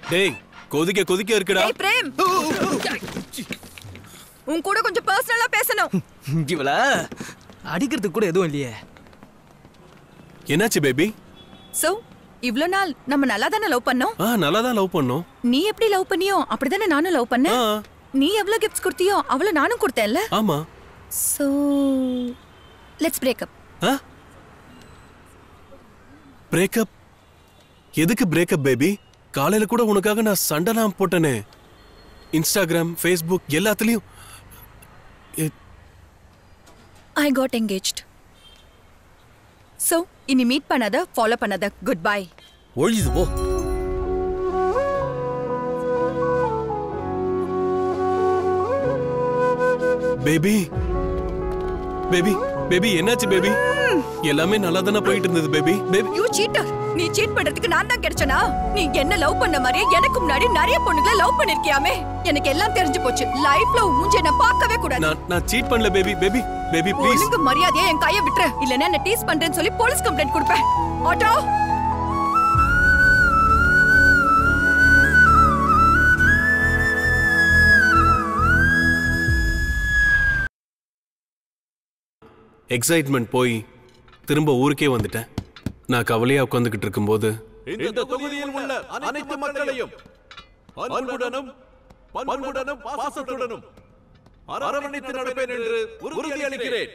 டேய் கொதிக்க கொதிக்க இருக்குடா ஏய் பிரேம் உன் கூட கொஞ்சம் பர்சனலா பேசணும் இவள அடிக்கிறதுக்கு கூட எதுவும் இல்லையே என்னாச்சு பேபி சோ இவ்ளோ நாள் நம்ம நல்லா தானே லவ் பண்ணோம் ஆ நல்லா தான் லவ் பண்ணோம் நீ எப்படி லவ் பண்ணியோ அப்படிதானே நானும் லவ் ஆ பண்ணேன் நீ எவ்வளவு கிஃப்ட்ஸ் கொடுத்தியோ அவ்வளவு நானும் கொடுத்தேன்ல ஆமா சோ லெட்ஸ் பிரேக் அப் ஆ பிரேக்கப் எதுக்கு பிரேக்கப் பேபி காலையில கூட உனக்காக நான் சண்டைலாம் போட்டனே இன்ஸ்டாகிராம் ஃபேஸ்புக் எல்லாத்துலயும் எ- ஐ காட் என்கேஜ்ட் சோ இனி மீட் பண்ணாத ஃபாலோ பண்ணாத குட் பை ஒழியுது போ பேபி பேபி பேபி என்னாச்சு பேபி எல்லாமே நல்லா தானே போயிட்டு இருந்தது பேபி பேபி யூ சீட்டர் நீ சீட் பண்றதுக்கு நான் தான் கிடைச்சனா நீ என்ன லவ் பண்ண மாதிரியே எனக்கு முன்னாடி நிறைய பொண்ணுங்களை லவ் பண்ணிருக்கியாமே எனக்கு எல்லாம் தெரிஞ்சு போச்சு லைஃப்ல மூஞ்ச நான் பார்க்கவே கூடாது நான் நான் சீட் பண்ணல பேபி பேபி பேபி ப்ளீஸ் ஒழுங்கு மரியாதையா என் கையை விட்டுரு இல்லனா என்ன டீஸ் பண்றேன்னு சொல்லி போலீஸ் கம்ப்ளைண்ட் கொடுப்பேன் ஆட்டோ எக்ஸைட்மெண்ட் போய் திரும்ப ஊருக்கே வந்துட்டேன் நான் கவலையா உட்காந்துக்கிட்டு இருக்கும்போது இந்த தொகுதியில் உள்ள அனைத்து மக்களையும் அன்புடனும் பண்புடனும் பாசத்துடனும் அரவணைத்து நடப்பேன் என்று உறுதியளிக்கிறேன்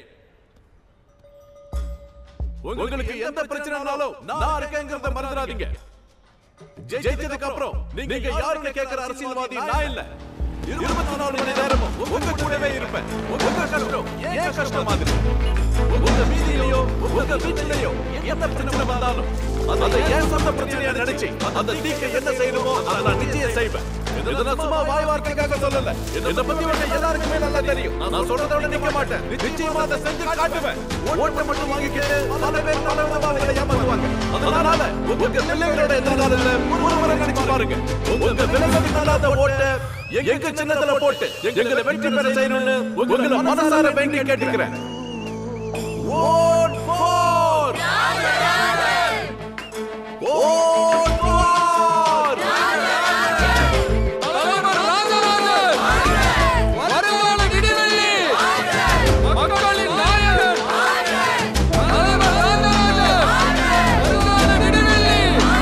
உங்களுக்கு எந்த பிரச்சனைனாலும் நான் இருக்கேங்கிறத மறந்துடாதீங்க ஜெயிச்சதுக்கு அப்புறம் நீங்க யாருன்னு கேட்கிற அரசியல்வாதி நான் இல்ல இருபத்தி நாலு மணி நேரமும் உங்க கூடவே இருப்பேன் உங்க கஷ்டம் ஏன் கஷ்டம் மாதிரி உங்க வீதியிலையோ உங்க வீட்டிலையோ எந்த பிரச்சனை வந்தாலும் அதை ஏன் சொந்த பிரச்சனையா நினைச்சு அந்த தீக்க என்ன செய்யணுமோ அதை நான் நிச்சயம் செய்வேன் இதை நான் சும்மா வாய் வார்த்தைக்காக சொல்லல இதை பத்தி உங்க எல்லாருக்குமே நல்லா தெரியும் நான் சொல்றதை விட நிக்க மாட்டேன் நிச்சயமா அதை செஞ்சு காட்டுவேன் ஓட்டை மட்டும் வாங்கிக்கிட்டு பல பேர் பல விதமா அவங்களை ஏமாத்துவாங்க அதனால உங்க பிள்ளைகளோட எதிர்காலத்துல ஒரு முறை நினைச்சு பாருங்க உங்க விலகல் இல்லாத ஓட்டை எங்க சின்னத்துல போட்டு எங்களை வெற்றி பெற செய்யணும்னு உங்களை மனசார வேண்டி கேட்டுக்கிறேன் ஓட் ஃபார் ஓட் ஃபார் தலைவர் ராஜராஜன் வருங்கால விடிவெள்ளி மக்களின் நாயகன் தலைவர் ராஜராஜன் வருங்கால விடிவெள்ளி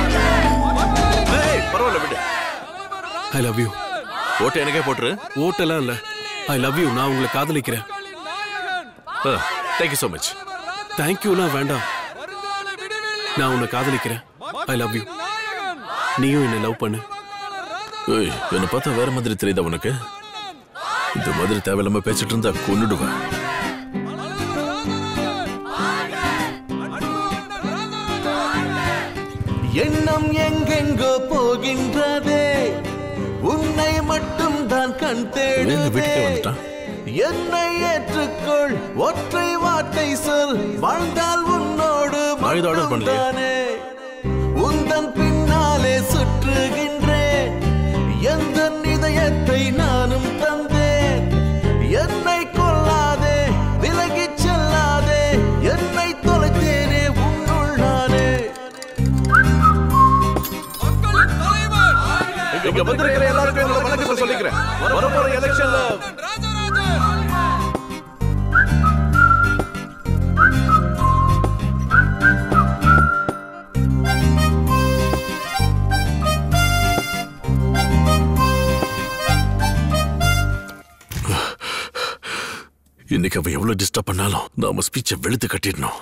ஏய், பரவாயில்ல விடு ஐ லவ் யூ ஓட்டு எனக்கே போட்டுரு ஓட்டெல்லாம் இல்ல ஐ லவ் யூ நான் உங்களை காதலிக்கிறேன் தேங்க்யூ ஸோ மச் தேங்க்யூலாம் வேண்டாம் வருங்கால விடிவெள்ளி நான் உன்னை காதலிக்கிறேன் ஐ லவ் யூ நீயும் என்னை லவ் பண்ணு ஏய் என்ன பார்த்தா வேற மாதிரி தெரியுதா உனக்கு இந்த மாதிரி தேவையில்லாம பேசிட்டு இருந்தா கொன்னுடுவேன் எண்ணம் எங்கெங்கோ போகின்றதே உன்னை மட்டும் தான் கண் வேலை வீட்டுக்கே தேடுதே வந்துட்டான் என்னை ஏற்றுக்கொள் ஒற்றை வார்த்தை சொல் வாழ்ந்தால் உன்னோடு நான் இதை order பண்ணலையே. மட்டும்தானே. உந்தன் பின்னாலே சுற்றுகின்றேன் எந்த இதயத்தை நானும் தந்தேன் என்னை கொல்லாதே விலகிச் செல்லாதே என்னை தொலைத்தேனே உன்னுள் நானே மக்களின் தலைவர் இங்க வந்திருக்கிற எல்லாருக்கும் என்னோட வணக்கத்தை சொல்லிக்கிறேன் வரப்போற எலெக்ஷன்ல ராஜராஜன் இன்னைக்கு அவ எவ்வளவு டிஸ்டர்ப் பண்ணாலும் நாம ஸ்பீச்சை வெளுத்து கட்டிடணும்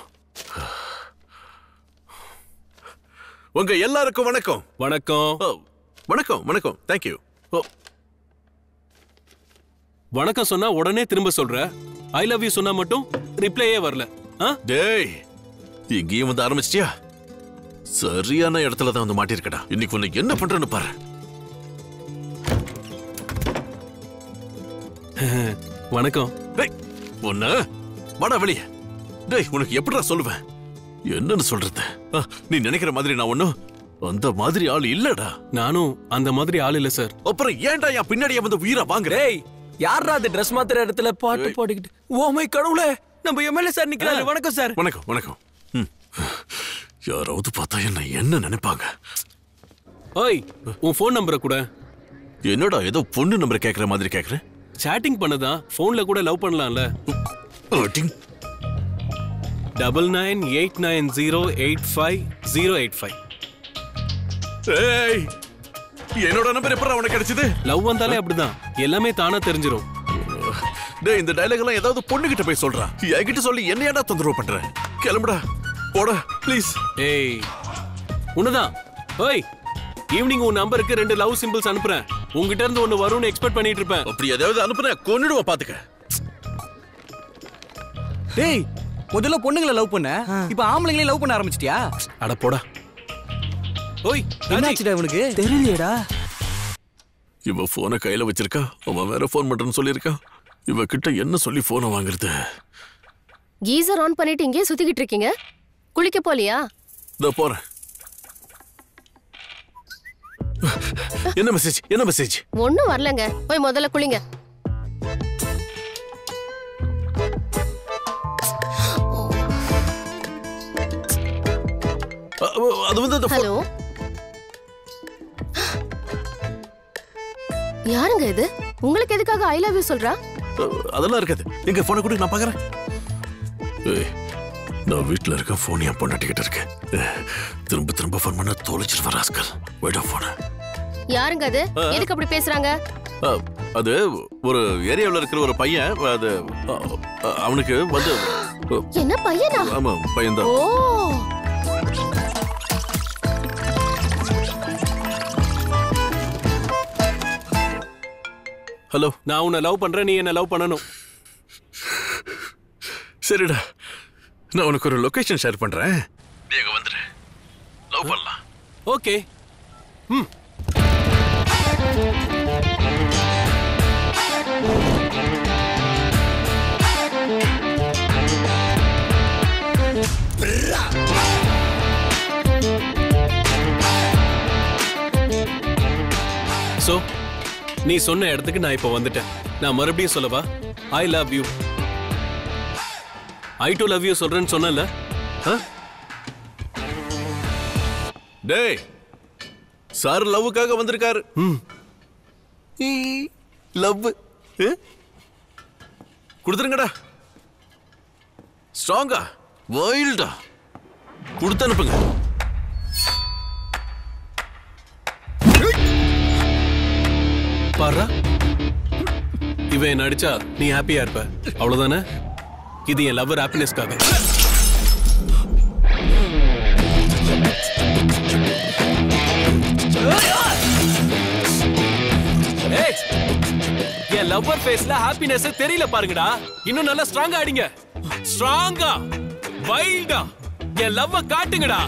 உங்க எல்லாருக்கும் வணக்கம் வணக்கம் ஓ, வணக்கம் வணக்கம் தேங்க்யூ ஓ வணக்கம் சொன்னா உடனே திரும்ப சொல்ற ஐ லவ் யூ சொன்னா மட்டும் ரிப்ளையே வரல ஆ டேய் இங்கேயும் வந்து ஆரம்பிச்சிட்டியா சரியான இடத்துல தான் வந்து மாட்டிருக்கடா இன்னைக்கு உன்னை என்ன பண்றேன்னு பாரு வணக்கம் டேய் உன்ன வாடா வெளிய டேய் உனக்கு எப்படிடா சொல்லுவேன் என்னன்னு சொல்றது ஆ, நீ நினைக்கிற மாதிரி நான் ஒண்ணும் அந்த மாதிரி ஆள் இல்லடா நானும் அந்த மாதிரி ஆள் இல்ல சார் அப்புறம் ஏன்டா என் பின்னாடியே வந்து உயிரை வாங்குற டேய் யாரா அது ட்ரெஸ் மாத்துற இடத்துல பாட்டு ஏய். பாடிக்கிட்டு ஓ மை கடவுளே நம்ம எம்எல்ஏ சார் நிக்கிறாரு வணக்கம் சார் வணக்கம் வணக்கம் ம். யாராவது பார்த்தா என்ன என்ன நினைப்பாங்க ஓய் உன் ஃபோன் நம்பரை கூட என்னடா ஏதோ பொண்ணு நம்பர் கேக்குற மாதிரி கேக்குற சேட்டிங் பண்ணதான் ஃபோன்ல கூட லவ் பண்ணலாம்ல அடிங். Double nine eight nine zero eight five zero eight five ஏய் என்னோட நம்பர் எப்பறம் உனக்கு கிடைச்சது லவ் வந்தாலே அப்படிதான் எல்லாமே தானா தெரிஞ்சிரும் டேய் இந்த டயலாக் எல்லாம் ஏதாவது பொண்ணுகிட்ட போய் சொல்றா என்கிட்ட சொல்லி என்ன ஏன்டா தொந்தரவு பண்ற கிளம்புடா போடா ப்ளீஸ் ஏய் உன்னதான் ஓய் ஈவினிங் உன் நம்பருக்கு ரெண்டு லவ் சிம்பிள்ஸ் அனுப்புறேன் உங்ககிட்ட இருந்து ஒன்னு வரும்னு எக்ஸ்பெக்ட் பண்ணிட்டு இருப்பேன் அப்படி ஏதாவது அனுப்புன கொன்னுடுவ பாத்துக்க டேய் முதல்ல பொண்ணுங்களை லவ் பண்ண இப்ப ஆம்பளைங்களே லவ் பண்ண ஆரம்பிச்சிட்டியா அட போடா ஓய் ராஜி என்னாச்சுடா இவனுக்கு தெரியலையேடா இவ போனை கையில வச்சிருக்கா அவன் வேற ஃபோன் பண்றேன்னு சொல்லியிருக்கான் இவ கிட்ட என்ன சொல்லி போனை வாங்குறது கீசர் ஆன் பண்ணிட்டு இங்கே சுத்திக்கிட்டு இருக்கீங்க குளிக்க போலியா இதோ போறேன் என்ன மெசேஜ் என்ன மெசேஜ் ஒண்ணும் வரலங்க போய் முதல்ல குளிங்க அது வந்து அந்த phone- ஹலோ யாருங்க இது உங்களுக்கு எதுக்காக ஐ லவ் யூ சொல்றா அதெல்லாம் இருக்காது எங்க போனை கூட நான் பாக்குறேன் ஏய், நான் வீட்ல இருக்க போன் என் பொண்டாட்டிக்கிட்ட இருக்கு திரும்ப திரும்ப ஃபோன் பண்ண தொலைச்சிருவ ராஸ்கல் வைடா போன யாருங்க அது எதுக்கு அப்படி பேசுறாங்க அது ஒரு ஏரியாவில் இருக்கிற ஒரு பையன் அது அ, அ, அவனுக்கு வந்து அ, என்ன பையனா ஆமா பையன்தான் ஓ ஹலோ நான் உன்னை லவ் பண்றேன் நீ என்ன லவ் பண்ணணும் சரிடா நான் உனக்கு ஒரு லொகேஷன் ஷேர் பண்றேன் நீ அங்க வந்துரு லவ் பண்ணலாம் ஓகே சோ நீ சொன்ன இடத்துக்கு நான் இப்போ வந்துட்டேன் நான் மறுபடியும் சொல்லவா I love you I too love you சொல்றேன்னு சொன்னல டேய் சார் லவ்வுக்காக வந்திருக்காரு லவ் கொடுத்துருங்கடா ஸ்ட்ராங்கா வைல்டா கொடுத்து அனுப்புங்க பாரு இவன் என்ன அடிச்சா நீ ஹாப்பியா இருப்ப அவ்வளவுதானே இது என் லவ்வர் ஹாப்பினஸ்க்காக ஏய், என் லவ்வர் ஃபேஸ்ல ஹாப்பினஸ் தெரியல பாருங்கடா இன்னும் நல்லா ஸ்ட்ராங்கா அடிங்க ஸ்ட்ராங்கா வைல்டா என் லவ்வ காட்டுங்கடா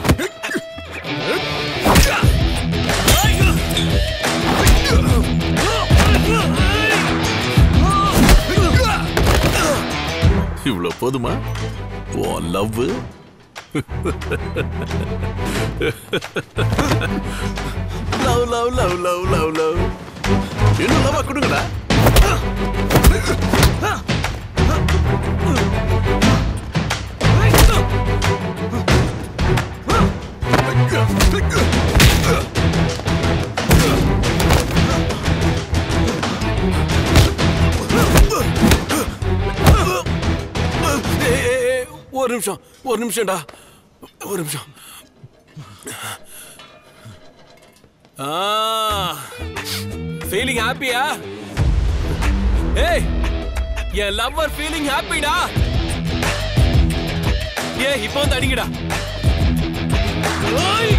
இவ்வளவு போதுமா ஓ love love love love love love love இன்னும் லவ்வா கொடுங்கடா ஏய், ஏய், ஏய், ஒரு நிமிஷம் ஒரு நிமிஷம்டா ஒரு நிமிஷம் ஃபீலிங் ஹாப்பியா ஏய் என் லவ்வர் ஃபீலிங் ஹாப்பிடா ஏ இப்போ வந்து அடிங்கடா ஓய்!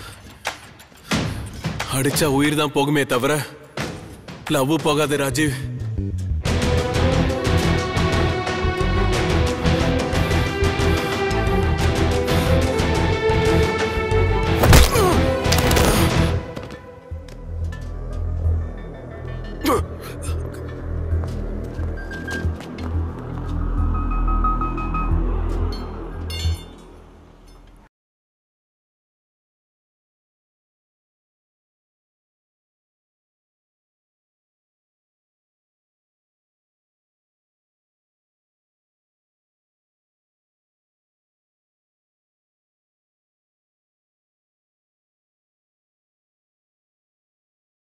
அடிச்சா உயிர் தான் போகுமே தவிர லவ் போகாது ராஜீவ்